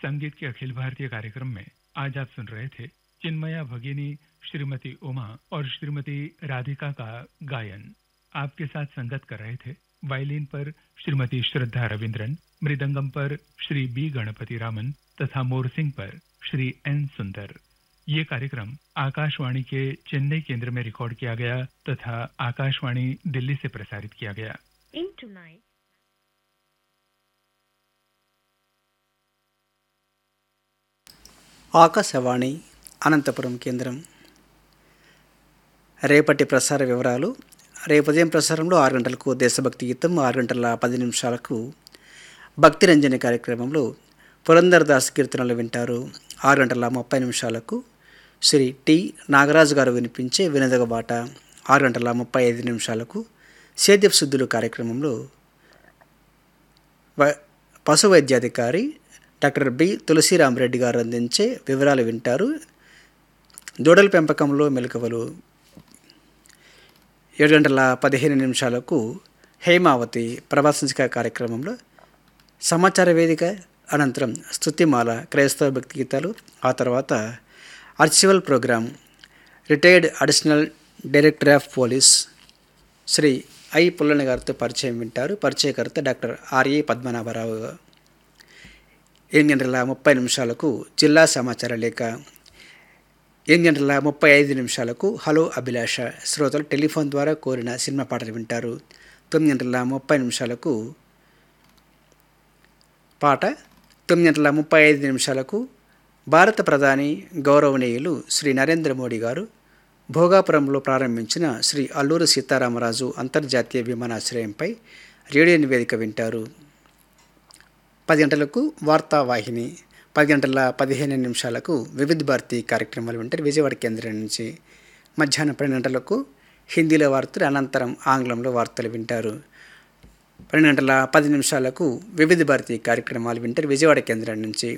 संगीत के अखिल भारतीय कार्यक्रम में आज आप सुन रहे थे चिन्मया भगिनी श्रीमती उमा और श्रीमती राधिका का गायन आपके साथ संगत कर रहे थे वायलिन पर श्रीमती श्रद्धा रविंद्रन मृदंगम पर श्री बी गणपति रामन तथा मोरसिंग पर श्री एन सुंदर ये कार्यक्रम आकाशवाणी के चेन्नई केंद्र में रिकॉर्ड किया गया तथा आकाशवाणी दिल्ली से प्रसारित किया गया In tonight. ఆకాశవాణి అనంతపురం కేంద్రం రేపటి ప్రసార వివరాలు రేపు ఉదయం ప్రసారంలో ఆరు గంటలకు దేశభక్తి గీతం ఆరు గంటల పది నిమిషాలకు భక్తి రంజని కార్యక్రమంలో పురందరదాస్ కీర్తనలు వింటారు ఆరు గంటల ముప్పై నిమిషాలకు శ్రీ టి నాగరాజు గారు వినిపించే వినదగ బాట ఆరు గంటల ముప్పై ఐదు నిమిషాలకు సేద్యపు శుద్ధులు కార్యక్రమంలో వ- పశు వైద్యాధికారి డాక్టర్ బి తులసిరామరెడ్డి గారు అందించే వివరాలు వింటారు దూడల పెంపకంలో మెలకువలు ఏడు గంటల పదిహేను నిమిషాలకు హేమావతి ప్రవాసించక కార్యక్రమంలో సమాచార వేదిక అనంతరం స్తుతిమాల క్రైస్తవ భక్తి గీతాలు ఆ తర్వాత archival programme retired additional director of police Shri I Pullanna గారితో పరిచయం వింటారు పరిచయకర్త డాక్టర్ ఆర్ఏ పద్మనాభరావు ఎనిమిది గంటల ముప్పై నిమిషాలకు జిల్లా సమాచార లేఖ ఎనిమిది గంటల ముప్పై ఐదు నిమిషాలకు హలో అభిలాష శ్రోతలు టెలిఫోన్ ద్వారా కోరిన సినిమా పాటలు వింటారు తొమ్మిది గంటల ముప్పై నిమిషాలకు పాట తొమ్మిది గంటల ముప్పై ఐదు నిమిషాలకు భారత ప్రధాని గౌరవనీయులు శ్రీ నరేంద్ర మోడీ గారు భోగాపురంలో ప్రారంభించిన శ్రీ అల్లూరు సీతారామరాజు అంతర్జాతీయ విమానాశ్రయంపై రేడియో నివేదిక వింటారు పది గంటలకు వార్తావాహిని పది గంటల పదిహేను నిమిషాలకు వివిధ భారతి కార్యక్రమాలు వింటారు విజయవాడ కేంద్రం నుంచి మధ్యాహ్నం పన్నెండు గంటలకు హిందీలో వార్తలు అనంతరం ఆంగ్లంలో వార్తలు వింటారు పన్నెండు గంటల పది నిమిషాలకు వివిధ భారతి కార్యక్రమాలు వింటారు విజయవాడ కేంద్రం నుంచి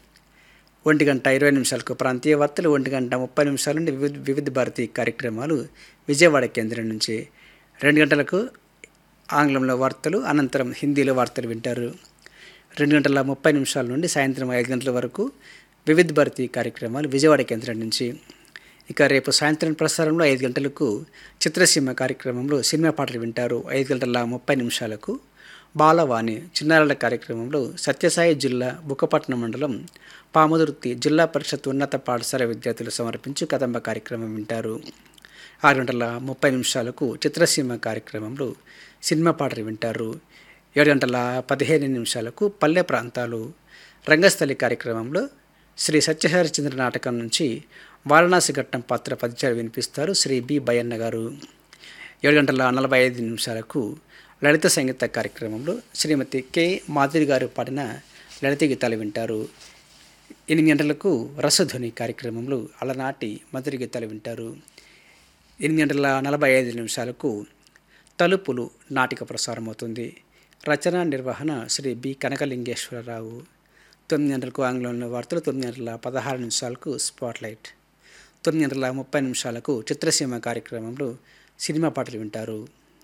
ఒంటి గంట ఇరవై నిమిషాలకు ప్రాంతీయ వార్తలు ఒంటి గంట ముప్పై నిమిషాల నుండి వివిధ వివిధ భారతి కార్యక్రమాలు విజయవాడ కేంద్రం నుంచి రెండు గంటలకు ఆంగ్లంలో వార్తలు అనంతరం హిందీలో వార్తలు వింటారు రెండు గంటల ముప్పై నిమిషాల నుండి సాయంత్రం ఐదు గంటల వరకు వివిధ భారతి కార్యక్రమాలు విజయవాడ కేంద్రం నుంచి ఇక రేపు సాయంత్రం ప్రసారంలో ఐదు గంటలకు చిత్రసీమ కార్యక్రమంలో సినిమా పాటలు వింటారు ఐదు గంటల ముప్పై నిమిషాలకు బాలవాణి చిన్నారుల కార్యక్రమంలో సత్యసాయి జిల్లా బుక్కపట్నం మండలం పాముదుర్తి జిల్లా పరిషత్ ఉన్నత పాఠశాల విద్యార్థులు సమర్పించు కదంబ కార్యక్రమం వింటారు ఆరు గంటల ముప్పై నిమిషాలకు చిత్రసీమ కార్యక్రమంలో సినిమా పాటలు వింటారు ఏడు గంటల పదిహేను నిమిషాలకు పల్లె ప్రాంతాలు రంగస్థలి కార్యక్రమంలో శ్రీ సత్యహరిచంద్ర నాటకం నుంచి వారణాసి ఘట్టం పాత్ర పదిచారు వినిపిస్తారు శ్రీ బి బయ్యన్న గారు ఏడు గంటల నలభై ఐదు నిమిషాలకు లలిత సంగీత కార్యక్రమంలో శ్రీమతి కె మాధురి గారు పాడిన లలిత గీతాలు వింటారు ఎనిమిది గంటలకు రసధ్వని కార్యక్రమంలో అలనాటి మధురి గీతాలు వింటారు ఎనిమిది గంటల నలభై ఐదు నిమిషాలకు తలుపులు నాటిక ప్రసారం అవుతుంది రచన నిర్వహణ శ్రీ బి కనకలింగేశ్వరరావు తొమ్మిది గంటలకు ఆంగ్లంలో వార్తలు తొమ్మిది గంటల పదహారు నిమిషాలకు స్పాట్లైట్ తొమ్మిది గంటల ముప్పై నిమిషాలకు చిత్రసీమ కార్యక్రమంలో సినిమా పాటలు వింటారు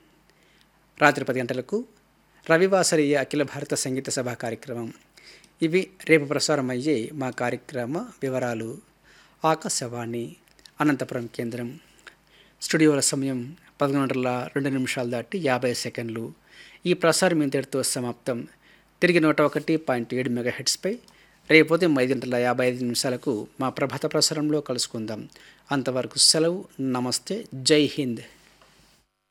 రాత్రి పది గంటలకు రవివాసరీయ అఖిల భారత సంగీత సభ కార్యక్రమం ఇవి రేపు ప్రసారం అయ్యే మా కార్యక్రమ వివరాలు ఆకాశవాణి అనంతపురం కేంద్రం స్టూడియోల సమయం పదకొండు గంటల రెండు నిమిషాలు దాటి యాభై సెకండ్లు ఈ ప్రసారం ఇంతటితో సమాప్తం తిరిగి నూట ఒకటి పాయింట్ ఏడు మెగా హెడ్స్పై రేపు ఉదయం ఐదు గంటల యాభై ఐదు నిమిషాలకు మా ప్రభాత ప్రసారంలో కలుసుకుందాం అంతవరకు సెలవు నమస్తే జై హింద్